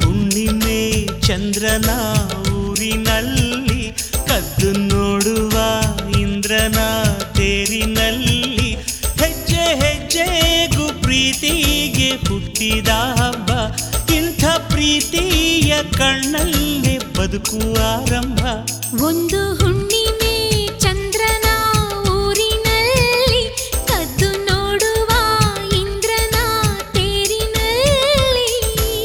ಹುಣ್ಣಿಮೆ ಚಂದ್ರನ ಊರಿನಲ್ಲಿ ಕದ್ದು ನೋಡುವ ಇಂದ್ರನ ತೇರಿನಲ್ಲಿ ಹೆಜ್ಜೆ ಹೆಜ್ಜೆಗೂ ಪ್ರೀತಿಗೆ ಹುಟ್ಟಿದ ಹಬ್ಬ ಇಂಥ ಪ್ರೀತಿಯ ಕಣ್ಣಲ್ಲೇ ಬದುಕುವ ಆರಂಭ ಒಂದು ಹುಣ್ಣಿಮೆ ಚಂದ್ರನ ಊರಿನಲ್ಲಿ ಕದ್ದು ನೋಡುವ ಇಂದ್ರನ ತೇರಿನಲ್ಲಿ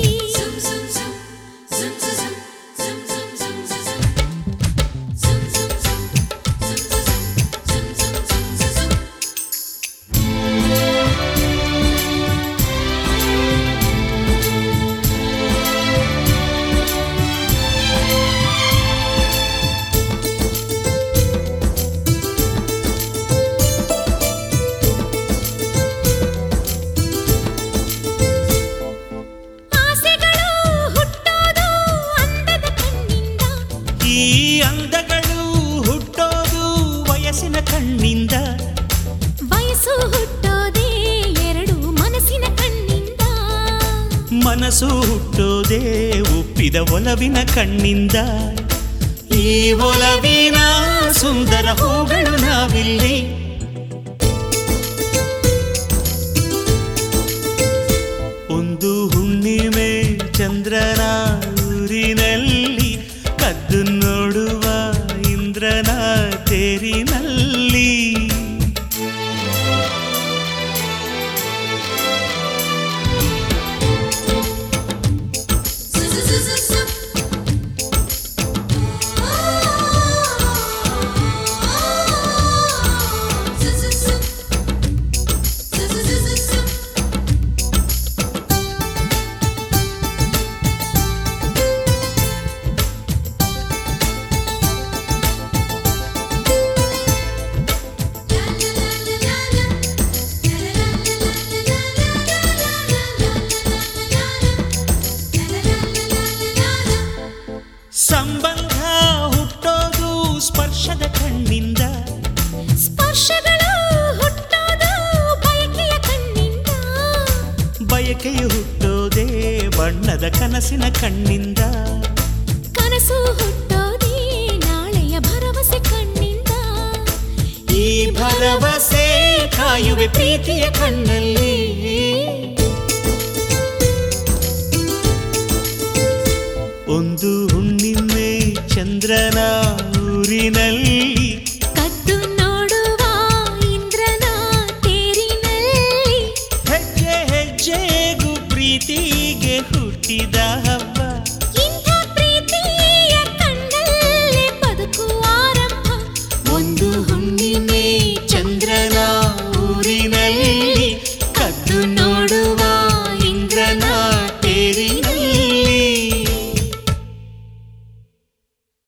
ಆಸೆಗಳು ಹುಟ್ಟೋದು ಅಂದದ ಕಣ್ಣಿಂದ ಈ ಅಂದಗಳು ಹುಟ್ಟೋದು ವಯಸ್ಸಿನ ಕಣ್ಣಿಂದ ವಯಸ್ಸು ಹುಟ್ಟೋದೇ ಎರಡು ಮನಸ್ಸಿನ ಕಣ್ಣಿಂದ ಮನಸ್ಸು ಹುಟ್ಟೋದೇ ಒಪ್ಪಿದ ಒಲವಿನ ಕಣ್ಣಿಂದ ಈ ಒಲವಿನ ಸುಂದರ ಹೂಗಳು ನಾವಿಲ್ಲಿ ಒಂದು ಹುಣ್ಣಿಮೆ ಚಂದ್ರನ ಊರಿನಲ್ಲಿ ಕದ್ದು ನೋಡುವ ಇಂದ್ರನ ತೇರಿನಲ್ಲಿ ಸಂಬಂಧ ಹುಟ್ಟೋದು ಸ್ಪರ್ಶದ ಕಣ್ಣಿಂದ ಸ್ಪರ್ಶಗಳು ಹುಟ್ಟೋದು ಬಯಕೆಯ ಕಣ್ಣಿಂದ ಬಯಕೆಯು ಹುಟ್ಟೋದೇ ಬಣ್ಣದ ಕನಸಿನ ಕಣ್ಣಿಂದ ಕನಸು ಹುಟ್ಟೋದೇ ನಾಳೆಯ ಭರವಸೆ ಕಣ್ಣಿಂದ ಈ ಭರವಸೆ ಕಾಯುವೆ ಪ್ರೀತಿಯ ಕಣ್ಣಲ್ಲಿ ಒಂದು ಹುಣ್ಣಿಮೆ ಚಂದ್ರನ ಊರಿನಲ್ಲಿ ಕದ್ದು ನೋಡುವ ಇಂದ್ರನ ತೇರಿನಲ್ಲಿ ಹೆಜ್ಜೆ ಹೆಜ್ಜೆಗೂ ಪ್ರೀತಿಗೆ ಹುಟ್ಟಿದ